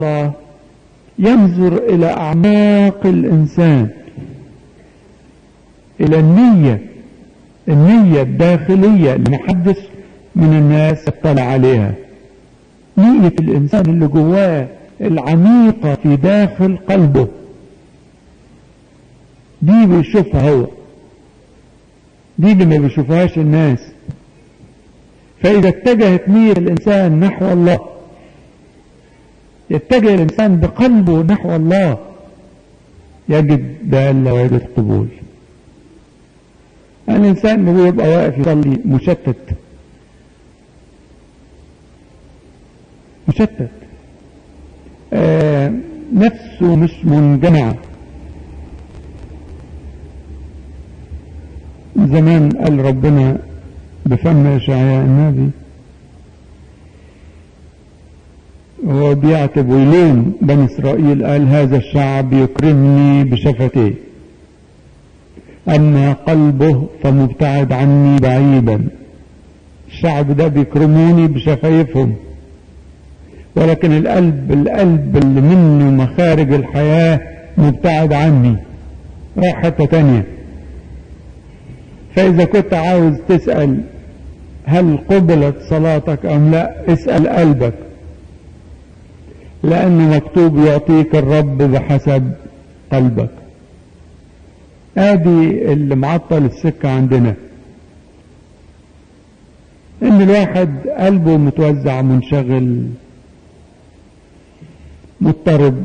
الله ينظر إلى أعماق الإنسان إلى النية النية الداخلية اللي محدث من الناس اطلع عليها نية الإنسان اللي جواه العميقة في داخل قلبه دي بيشوفها هو دي اللي ما بيشوفهاش الناس فإذا اتجهت نية الإنسان نحو الله يتجه الإنسان بقلبه نحو الله يجد دالة ويجد قبول الإنسان اللي يبقى واقف يصلي مشتت مشتت آه نفسه مش منجمعة زمان قال ربنا بفم إشعياء النبي هو بيعتب ويلوم بني إسرائيل قال هذا الشعب يكرمني بشفتيه أما قلبه فمبتعد عني بعيدا الشعب ده بيكرموني بشفايفهم ولكن القلب القلب اللي منه مخارج الحياة مبتعد عني راح حتة تانية فإذا كنت عاوز تسأل هل قبلت صلاتك أم لا اسأل قلبك لأنه مكتوب يعطيك الرب بحسب قلبك ادي اللي معطل السكة عندنا ان الواحد قلبه متوزع منشغل مضطرب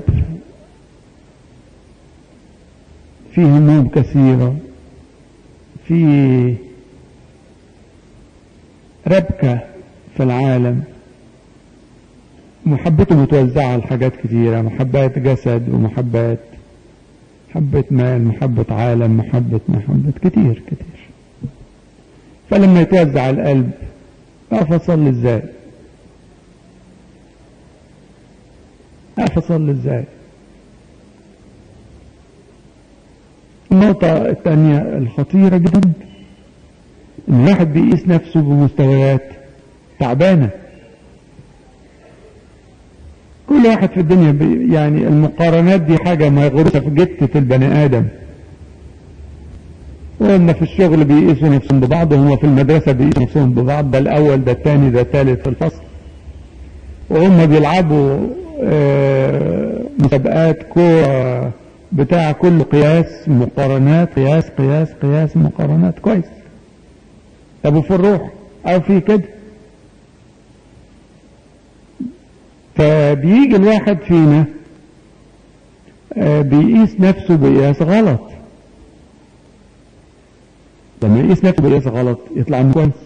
فيه هموم كثيرة في ربكة في العالم محبته متوزعة على حاجات كثيرة محبات جسد ومحبات محبة مال محبة عالم محبة محبة كتير كتير فلما يتوزع القلب أقف أصلي إزاي أقف أصلي إزاي النقطة الثانية الخطيرة جدا إن الواحد بيقيس نفسه بمستويات تعبانة كل واحد في الدنيا بي يعني المقارنات دي حاجة ما يغرسها في جتة البني آدم وهم في الشغل بيقيسوا نفسهم ببعض وهم في المدرسة بيقيسوا نفسهم ببعض ده الأول ده الثاني ده الثالث في الفصل وهم بيلعبوا آه مسابقات كورة بتاع كل قياس مقارنات قياس قياس قياس مقارنات كويس طب وفي الروح أو في كده فبيجي الواحد فينا بيقيس نفسه بقياس غلط لما يقيس نفسه بقياس غلط يطلع من كويس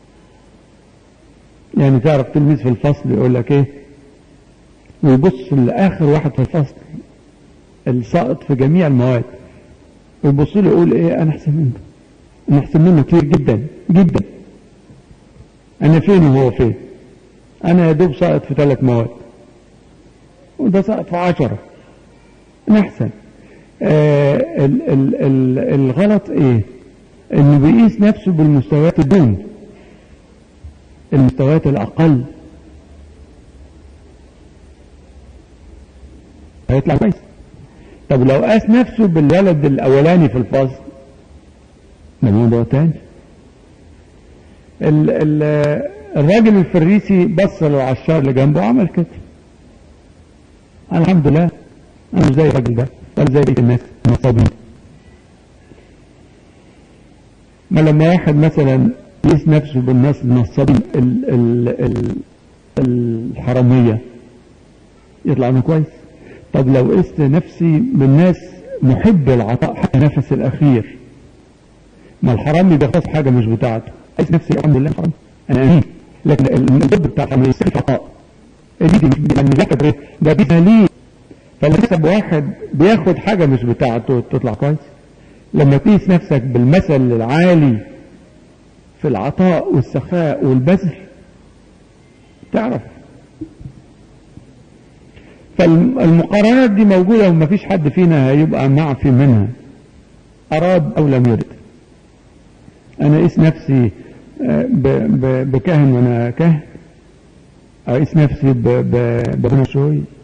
يعني تعرف تلميذ في الفصل يقول لك ايه ويبص لاخر واحد في الفصل الساقط في جميع المواد ويبص له يقول ايه انا احسن منه انا احسن منه كتير جدا جدا انا فين وهو فين انا يا دوب ساقط في ثلاث مواد وده سقط في عشرة نحسن آه ال ال ال الغلط ايه انه بيقيس نفسه بالمستويات الدون المستويات الاقل هيطلع كويس طب لو قاس نفسه بالولد الاولاني في الفصل ده موضوع تاني ال ال الراجل الفريسي بص للعشار اللي جنبه وعمل كده أنا الحمد لله أنا مش زي الراجل ده ولا زي بقية الناس المصابين ما لما واحد مثلا يقيس نفسه بالناس النصابين ال ال ال الحرامية يطلع انه كويس طب لو قست نفسي بالناس محب العطاء حتى نفس الأخير ما الحرامي بيختص حاجة مش بتاعته قيس نفسي الحمد لله حرام أنا أمين لكن الضد بتاع الحرامية يستخدم عطاء دي دي يعني ذكر ده بيها فلما تكسب واحد بياخد حاجة مش بتاعته تطلع كويس لما تقيس نفسك بالمثل العالي في العطاء والسخاء والبذل تعرف فالمقارنات دي موجودة ومفيش حد فينا هيبقى معفي منها أراد أو لم يرد أنا قيس نفسي بكاهن وأنا كاهن أقيس نفسي بابونا شوي